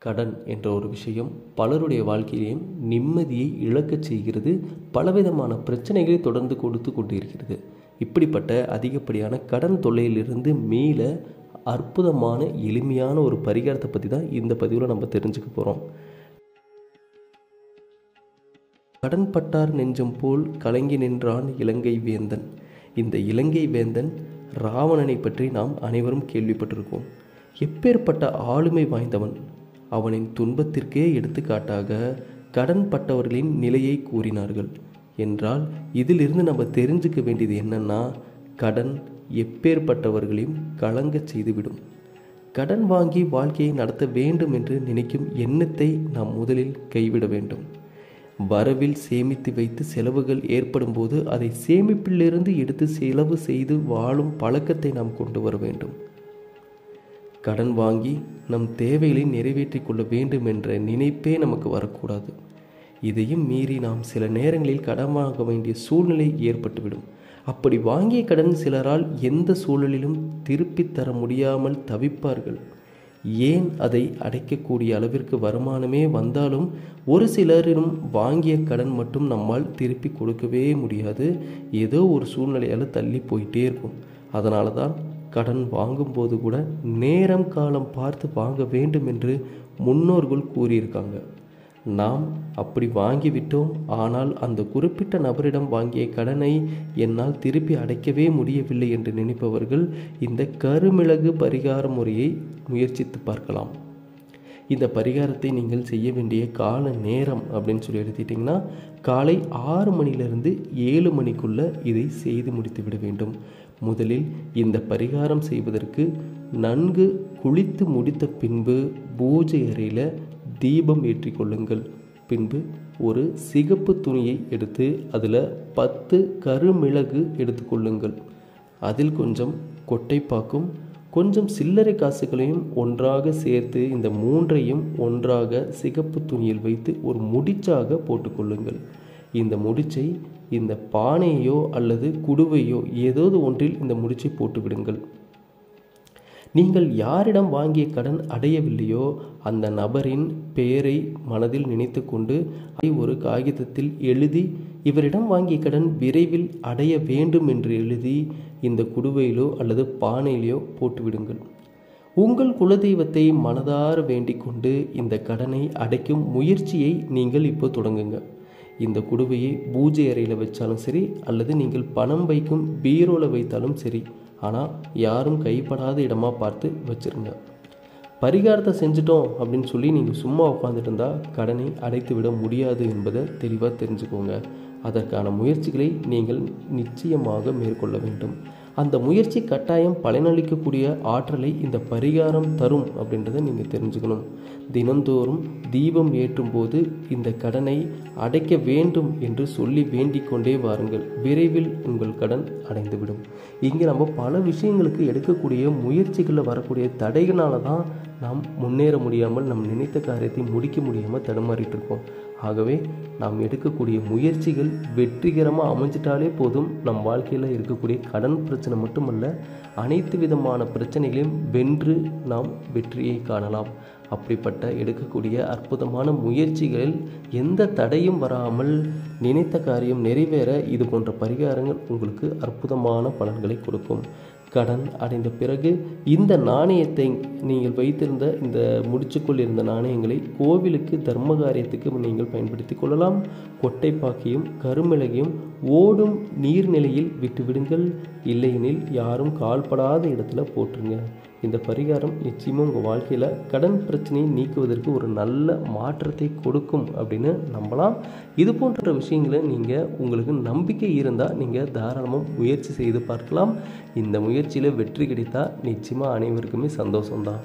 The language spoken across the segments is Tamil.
கடன் என்ற ஒரு விஷயம் பலருடைய வாழ்க்கையிலையும் நிம்மதியை இழக்கச் செய்கிறது பலவிதமான பிரச்சனைகளை தொடர்ந்து கொடுத்து கொண்டிருக்கிறது இப்படிப்பட்ட அதிகப்படியான கடன் தொல்லையிலிருந்து மீள அற்புதமான எளிமையான ஒரு பரிகாரத்தை பற்றி தான் இந்த பதிவில் நம்ம தெரிஞ்சுக்க போகிறோம் கடன் பட்டார் நெஞ்சம் போல் கலங்கி நின்றான் இலங்கை வேந்தன் இந்த இலங்கை வேந்தன் ராவணனை பற்றி நாம் அனைவரும் கேள்விப்பட்டிருக்கோம் எப்பேற்பட்ட ஆளுமை வாய்ந்தவன் அவனின் துன்பத்திற்கே எடுத்துக்காட்டாக கடன் பட்டவர்களின் நிலையை கூறினார்கள் என்றால் இதிலிருந்து நம்ம தெரிஞ்சுக்க வேண்டியது என்னன்னா கடன் எப்பேற்பட்டவர்களையும் கலங்கச் செய்துவிடும் கடன் வாங்கி வாழ்க்கையை நடத்த வேண்டும் என்று நினைக்கும் எண்ணத்தை நாம் முதலில் கைவிட வேண்டும் வரவில் சேமித்து வைத்து செலவுகள் ஏற்படும் போது அதை சேமிப்பிலிருந்து எடுத்து செலவு செய்து வாழும் பழக்கத்தை நாம் கொண்டு வர வேண்டும் கடன் வாங்கி நம் தேவைகளை நிறைவேற்றிக் கொள்ள வேண்டும் என்ற நினைப்பே நமக்கு வரக்கூடாது இதையும் மீறி நாம் சில நேரங்களில் கடன் வாங்க வேண்டிய சூழ்நிலை ஏற்பட்டுவிடும் அப்படி வாங்கிய கடன் சிலரால் எந்த சூழலிலும் திருப்பித் தர முடியாமல் தவிப்பார்கள் ஏன் அதை அடைக்கக்கூடிய அளவிற்கு வருமானமே வந்தாலும் ஒரு சிலரிடம் வாங்கிய கடன் மட்டும் நம்மால் திருப்பி கொடுக்கவே முடியாது ஏதோ ஒரு சூழ்நிலையால் தள்ளி போயிட்டே இருக்கும் அதனால தான் கடன் வாங்கும்போது கூட நேரம் காலம் பார்த்து வாங்க வேண்டும் என்று முன்னோர்கள் கூறியிருக்காங்க நாம் அப்படி வாங்கிவிட்டோம் ஆனால் அந்த குறிப்பிட்ட நபரிடம் வாங்கிய கடனை என்னால் திருப்பி அடைக்கவே முடியவில்லை என்று நினைப்பவர்கள் இந்த கருமிளகு பரிகார முறையை முயற்சித்து பார்க்கலாம் இந்த பரிகாரத்தை நீங்கள் செய்ய வேண்டிய கால நேரம் அப்படின்னு சொல்லி எடுத்துட்டிங்கன்னா காலை ஆறு மணிலிருந்து ஏழு மணிக்குள்ள இதை செய்து முடித்து விட வேண்டும் முதலில் இந்த பரிகாரம் செய்வதற்கு நன்கு குளித்து முடித்த பின்பு பூஜை அறையில் தீபம் ஏற்றி கொள்ளுங்கள் பின்பு ஒரு சிகப்பு துணியை எடுத்து அதில் பத்து கருமிளகு எடுத்துக்கொள்ளுங்கள் அதில் கொஞ்சம் கொட்டைப்பாக்கும் கொஞ்சம் சில்லறை காசுகளையும் ஒன்றாக சேர்த்து இந்த மூன்றையும் ஒன்றாக சிகப்பு துணியில் வைத்து ஒரு முடிச்சாக போட்டுக்கொள்ளுங்கள் இந்த முடிச்சை இந்த பானையோ அல்லது குடுவையோ ஏதாவது ஒன்றில் இந்த முடிச்சை போட்டு விடுங்கள் நீங்கள் யாரிடம் வாங்கிய கடன் அடையவில்லையோ அந்த நபரின் பெயரை மனதில் நினைத்து கொண்டு அதை ஒரு காகிதத்தில் எழுதி இவரிடம் வாங்கிய கடன் விரைவில் அடைய வேண்டும் என்று எழுதி இந்த குடுவையிலோ அல்லது பானையிலோ போட்டுவிடுங்கள் உங்கள் குலதெய்வத்தை மனதார வேண்டிக் கொண்டு இந்த கடனை அடைக்கும் முயற்சியை நீங்கள் இப்போ தொடங்குங்க இந்த குடுவையை பூஜை அறையில் வச்சாலும் சரி அல்லது நீங்கள் பணம் வைக்கும் பீரோவில் வைத்தாலும் சரி ஆனால் யாரும் கைப்படாத இடமா பார்த்து வச்சிருங்க பரிகாரத்தை செஞ்சிட்டோம் அப்படின்னு சொல்லி நீங்கள் சும்மா உட்காந்துட்டு இருந்தால் கடனை அடைத்து விட முடியாது என்பதை தெளிவாக தெரிஞ்சுக்கோங்க அதற்கான முயற்சிகளை நீங்கள் நிச்சயமாக மேற்கொள்ள வேண்டும் அந்த முயற்சி கட்டாயம் பலனளிக்கக்கூடிய ஆற்றலை இந்த பரிகாரம் தரும் அப்படின்றத நீங்கள் தெரிஞ்சுக்கணும் தினந்தோறும் தீபம் ஏற்றும் போது இந்த கடனை அடைக்க வேண்டும் என்று சொல்லி வேண்டிக் கொண்டே வாருங்கள் விரைவில் உங்கள் கடன் அடைந்துவிடும் இங்கே நம்ம பல விஷயங்களுக்கு எடுக்கக்கூடிய முயற்சிகளில் வரக்கூடிய தடைகளால தான் நாம் முன்னேற முடியாமல் நம் நினைத்த காரியத்தை முடிக்க முடியாமல் தடுமாறிட்டு இருக்கோம் ஆகவே நாம் எடுக்கக்கூடிய முயற்சிகள் வெற்றிகரமாக அமைஞ்சிட்டாலே போதும் நம் வாழ்க்கையில் இருக்கக்கூடிய கடன் பிரச்சனை மட்டுமல்ல அனைத்து விதமான பிரச்சனைகளையும் வென்று நாம் வெற்றியை காணலாம் அப்படிப்பட்ட எடுக்கக்கூடிய அற்புதமான முயற்சிகளில் எந்த தடையும் வராமல் நினைத்த காரியம் நிறைவேற இது போன்ற பரிகாரங்கள் உங்களுக்கு அற்புதமான பலன்களை கொடுக்கும் கடன் அடைந்த பிறகு இந்த நாணயத்தை நீங்கள் வைத்திருந்த இந்த முடிச்சுக்குள் இருந்த நாணயங்களை கோவிலுக்கு தர்ம காரியத்துக்கு நீங்கள் பயன்படுத்தி கொள்ளலாம் கொட்டைப்பாக்கியும் கருமிளகையும் ஓடும் நீர்நிலையில் விட்டுவிடுங்கள் இல்லையெனில் யாரும் கால்படாத இடத்துல போட்டுருங்க இந்த பரிகாரம் நிச்சயமாக உங்கள் வாழ்க்கையில் கடன் பிரச்சனையை நீக்குவதற்கு ஒரு நல்ல மாற்றத்தை கொடுக்கும் அப்படின்னு நம்பலாம் இது போன்ற விஷயங்களை நீங்கள் உங்களுக்கு நம்பிக்கை இருந்தால் நீங்கள் தாராளமாக முயற்சி செய்து பார்க்கலாம் இந்த முயற்சியில் வெற்றி கிடைத்தால் நிச்சயமாக அனைவருக்குமே சந்தோஷம்தான்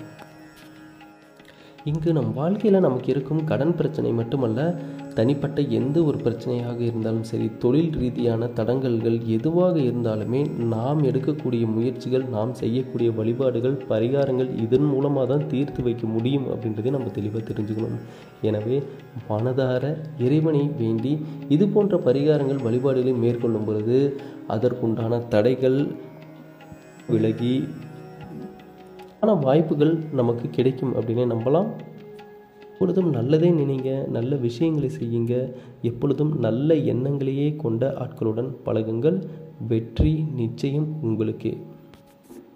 இங்கு நம் வாழ்க்கையில் நமக்கு இருக்கும் கடன் பிரச்சனை மட்டுமல்ல தனிப்பட்ட எந்த ஒரு பிரச்சனையாக இருந்தாலும் சரி தொழில் ரீதியான தடங்கல்கள் எதுவாக இருந்தாலுமே நாம் எடுக்கக்கூடிய முயற்சிகள் நாம் செய்யக்கூடிய வழிபாடுகள் பரிகாரங்கள் இதன் மூலமாக தான் தீர்த்து வைக்க முடியும் அப்படின்றதை நம்ம தெளிவாக தெரிஞ்சுக்கணும் எனவே மனதார இறைவனை வேண்டி இது போன்ற பரிகாரங்கள் வழிபாடுகளை மேற்கொள்ளும் பொழுது அதற்குண்டான தடைகள் விலகி ஆனால் வாய்ப்புகள் நமக்கு கிடைக்கும் அப்படின்னு நம்பலாம் எப்பொழுதும் நல்லதே நினைங்க நல்ல விஷயங்களை செய்யுங்க எப்பொழுதும் நல்ல எண்ணங்களையே கொண்ட ஆட்களுடன் பழகுங்கள் வெற்றி நிச்சயம் உங்களுக்கே